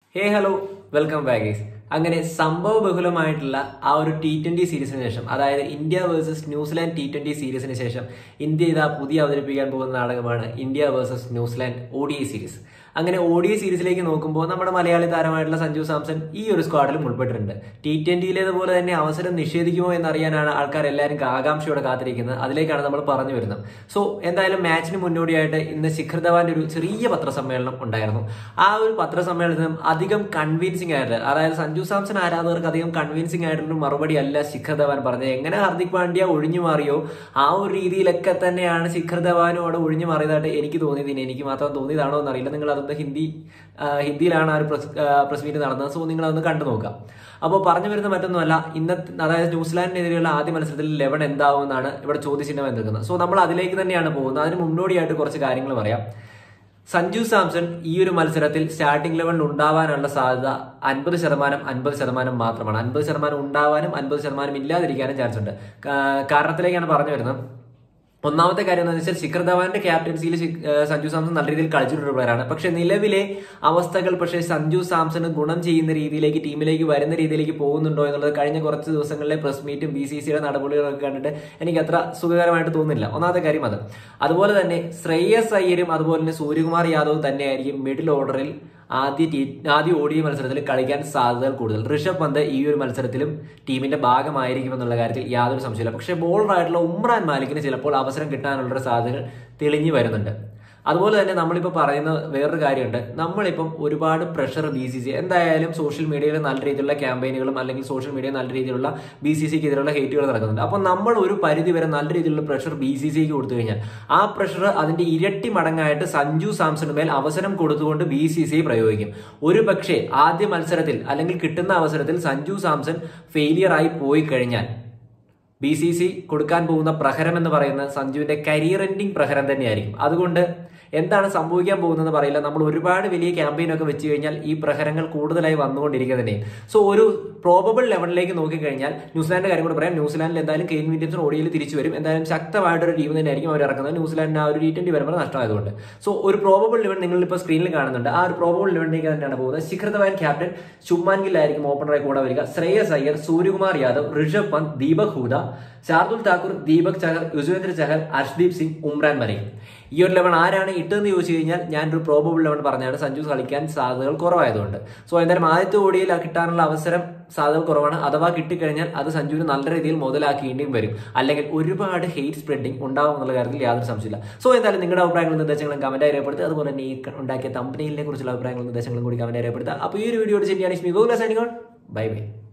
ഹേ hello welcome back guys അങ്ങനെ സംഭവ ബഹുലമായിട്ടുള്ള ആ ഒരു ടി ട്വന്റി സീരീസിന് ശേഷം അതായത് India versus New Zealand T twenty സീരീസിന് ശേഷം ഇന്ത്യ ഇതാ പുതിയ അവതരിപ്പിക്കാൻ പോകുന്ന നാടകമാണ് India versus New Zealand O D I series അങ്ങനെ ഒ ഡി ഐ സീരീസിലേക്ക് നോക്കുമ്പോൾ നമ്മുടെ മലയാളി താരമായിട്ടുള്ള സഞ്ജു സാംസൺ ഈ ഒരു സ്ക്വാഡിലും ഉൾപ്പെട്ടിട്ടുണ്ട് ടി ട്വന്റിയിലേതുപോലെ തന്നെ അവസരം നിഷേധിക്കുമോ എന്നറിയാനാണ് ആൾക്കാർ എല്ലാവരും ആകാംക്ഷയോടെ കാത്തിരിക്കുന്നത് അതിലേക്കാണ് നമ്മൾ പറഞ്ഞു വരുന്നത് സോ എന്തായാലും മാച്ചിന് മുന്നോടിയായിട്ട് ഇന്ന് ശിഖർ ധവാന്റെ ഒരു ചെറിയ പത്രസമ്മേളനം ഉണ്ടായിരുന്നു ആ ഒരു പത്രസമ്മേളനത്തിനും അധികം കൺവിൻസിംഗ് ആയിട്ട് അതായത് സഞ്ജു സാംസൺ ആരാധകർക്ക് അധികം കൺവിൻസിംഗ് ആയിട്ടുള്ള മറുപടി അല്ല ശിഖർ ധവാൻ പറഞ്ഞത് എങ്ങനെ ഹാർദിക് പാണ്ഡ്യ ഒഴിഞ്ഞു മാറിയോ ആ ഒരു രീതിയിലൊക്കെ തന്നെയാണ് ശിഖർ ധവാനും അവിടെ ഒഴിഞ്ഞു മാറിയതായിട്ട് എനിക്ക് തോന്നിയത് ഇനി എനിക്ക് മാത്രം തോന്നിയതാണോ എന്നറിയില്ല നിങ്ങൾ അതൊന്ന് ഹിന്ദി ആ, ഹിന്ദിയിലാണ് ആ ഒരു പ്രസ് പ്രസ് മീറ്റ് നടന്നത് സോ നിങ്ങൾ അതൊന്ന് കണ്ടു നോക്കാം അപ്പോൾ പറഞ്ഞു വരുന്ന മറ്റൊന്നുമല്ല ഇന്നത്തെ അതായത് ന്യൂസിലാൻഡിനെതിരെയുള്ള ആദ്യ മത്സരത്തിൽ ലെവൻ എന്താവുമെന്നാണ് ഇവിടെ ചോദ്യചിഹ്നം നിൽക്കുന്നത് സോ നമ്മൾ അതിലേക്ക് തന്നെയാണ് പോകുന്നത് അതിന് മുന്നോടിയായിട്ട് കുറച്ച് കാര്യങ്ങൾ പറയാം സഞ്ജു സാംസൺ ഈ ഒരു മത്സരത്തിൽ സ്റ്റാർട്ടിംഗ് ലെവലിൽ ഉണ്ടാവാനുള്ള സാധ്യത അൻപത് ശതമാനം അൻപത് ശതമാനം മാത്രമാണ് അൻപത് ശതമാനം ഉണ്ടാവാനും അൻപത് ശതമാനം ഇല്ലാതിരിക്കാനും ചാൻസ് ഉണ്ട് കാ- കാരണത്തിലേക്കാണ് പറഞ്ഞു വരുന്നത് ഒന്നാമത്തെ കാര്യം എന്താണെന്ന് വെച്ചാൽ ശിഖർ ധവാന്റെ ക്യാപ്റ്റൻസിയിൽ സഞ്ജു സാംസൺ നല്ല രീതിയിൽ കളിച്ചിട്ടുള്ള പ്ലെയറാണ് പക്ഷെ നിലവിലെ അവസ്ഥകൾ പക്ഷേ സഞ്ജു സാംസണ് ഗുണം ചെയ്യുന്ന രീതിയിലേക്ക് ടീമിലേക്ക് വരുന്ന രീതിയിലേക്ക് പോകുന്നുണ്ടോ എന്നുള്ളത് കഴിഞ്ഞ കുറച്ച് ദിവസങ്ങളിലെ പ്രസ് മീറ്റും ബി സി സിയുടെ നടപടികളൊക്കെ കണ്ടിട്ട് എനിക്ക് അത്ര സുഖകരമായിട്ട് തോന്നുന്നില്ല ഒന്നാമത്തെ കാര്യം അത് അതുപോലെ തന്നെ ശ്രേയസ് അയ്യരും അതുപോലെ തന്നെ സൂര്യകുമാർ യാദവും തന്നെയായിരിക്കും മിഡിൽ ഓർഡറിൽ ആദ്യ ടീ ആദ്യ ഓഡിയ മത്സരത്തിൽ കളിക്കാൻ സാധ്യതകൾ കൂടുതൽ ഋഷഭ് പന്ത് ഈ ഒരു മത്സരത്തിലും ടീമിന്റെ ഭാഗമായിരിക്കും എന്നുള്ള കാര്യത്തിൽ യാതൊരു സംശയമില്ല പക്ഷേ ബോളറായിട്ടുള്ള ഉമ്രാൻ മാലിക്കിന് ചിലപ്പോൾ അവസരം കിട്ടാനുള്ള സാധ്യതകൾ തെളിഞ്ഞു വരുന്നുണ്ട് അതുപോലെ തന്നെ നമ്മളിപ്പോൾ പറയുന്ന വേറൊരു കാര്യമുണ്ട് നമ്മളിപ്പം ഒരുപാട് പ്രഷർ ബി സി സി എന്തായാലും സോഷ്യൽ മീഡിയയിൽ നല്ല രീതിയിലുള്ള ക്യാമ്പയിനുകളും അല്ലെങ്കിൽ സോഷ്യൽ മീഡിയ നല്ല രീതിയിലുള്ള ബി സി സിക്ക് എതിരെയുള്ള ഹേറ്റുകൾ നടക്കുന്നുണ്ട് അപ്പോൾ നമ്മൾ ഒരു പരിധി വരെ നല്ല രീതിയിലുള്ള പ്രഷർ ബി സി സിക്ക് കൊടുത്തു കഴിഞ്ഞാൽ ആ പ്രഷർ അതിന്റെ ഇരട്ടി മടങ്ങായിട്ട് സഞ്ജു സാംസണ് മേൽ അവസരം കൊടുത്തുകൊണ്ട് ബി സി സി പ്രയോഗിക്കും ഒരു പക്ഷേ ആദ്യ മത്സരത്തിൽ അല്ലെങ്കിൽ കിട്ടുന്ന അവസരത്തിൽ സഞ്ജു സാംസൺ ഫെയിലിയർ ആയി പോയി കഴിഞ്ഞാൽ ബി സി സി കൊടുക്കാൻ പോകുന്ന പ്രഹരം എന്ന് പറയുന്നത് സഞ്ജുവിന്റെ കരിയർ എൻഡിങ് പ്രഹരം തന്നെയായിരിക്കും അതുകൊണ്ട് എന്താണ് സംഭവിക്കാൻ പോകുന്നത് പറയില്ല നമ്മൾ ഒരുപാട് വലിയ ക്യാമ്പയിൻ ഒക്കെ വെച്ച് കഴിഞ്ഞാൽ ഈ പ്രഹരങ്ങൾ കൂടുതലായി വന്നുകൊണ്ടിരിക്കുക തന്നെ സോ ഒരു പ്രോബബിൾ ലെവലിലേക്ക് നോക്കിക്കഴിഞ്ഞാൽ ന്യൂസിലാൻഡിന്റെ കാര്യം കൂടെ പറയാം ന്യൂസിലാൻഡിൽ എന്തായാലും കെയിൻ വില്യംസൺ ഓടിയിൽ തിരിച്ചു വരും എന്തായാലും ശക്തമായിട്ടൊരു ടീം തന്നെയായിരിക്കും അവർ ഇറക്കുന്നത് ന്യൂസിലാൻഡിന് ആ ഒരു ടി ട്വന്റി വരുമ്പോൾ നഷ്ടമായതുകൊണ്ട് സോ ഒരു പ്രോബബിൾ ലെവൻ നിങ്ങൾ ഇപ്പോൾ സ്ക്രീനിൽ കാണുന്നുണ്ട് ആ ഒരു പ്രോബബിൾ ലെവനിലേക്ക് തന്നെയാണ് പോകുന്നത് ശിഖർ ധവാൻ ക്യാപ്റ്റൻ ശുഭ്മാൻ ഗിൽ ആയിരിക്കും ഓപ്പണറായി കൂടെ വരിക ശ്രേയസ് അയ്യർ സൂര്യകുമാർ യാദവ് ഋഷഭ് പന്ത് ദീപക് ഹൂദ ശാർദുൽ താക്കൂർ ദീപക് ചഹർ യുസ്വേന്ദ്ര ചഹൽ അർഷ്ദീപ് സിംഗ് ഉമ്രാൻ മലിക് ഈ ഒരു ലെവൻ ആരാണ് ഇട്ടെന്ന് ചോദിച്ചു കഴിഞ്ഞാൽ ഞാനൊരു പ്രോബബിൾ ലെവൻ പറഞ്ഞാണ് സഞ്ജു കളിക്കാൻ സാധ്യതകൾ കുറവായതുകൊണ്ട് സോ എന്തായാലും ആദ്യത്തെ ഓടിയിൽ കിട്ടാനുള്ള അവസരം സാധ്യത കുറവാണ് അഥവാ കിട്ടിക്കഴിഞ്ഞാൽ അത് സഞ്ജുവിന് നല്ല രീതിയിൽ മുതലാക്കേണ്ടിയും വരും അല്ലെങ്കിൽ ഒരുപാട് ഹെയ്റ്റ് സ്പ്രെഡിങ് ഉണ്ടാവും എന്നുള്ള കാര്യത്തിൽ യാതൊരു സംശയമില്ല സോ എന്തായാലും നിങ്ങളുടെ അഭിപ്രായങ്ങളും നിർദ്ദേശങ്ങളും കമന്റ് രേഖപ്പെടുത്തുക അതുപോലെ തന്നെ ഈ ഉണ്ടാക്കിയ തമ്പനിയിലെ കുറിച്ചുള്ള അഭിപ്രായങ്ങളും നിർദ്ദേശങ്ങളും കൂടി കമന്റ് രേഖപ്പെടുത്തുക അപ്പോൾ ഈ ഒരു വീഡിയോ ചെയ്യുകയാണ് ബൈ ബൈ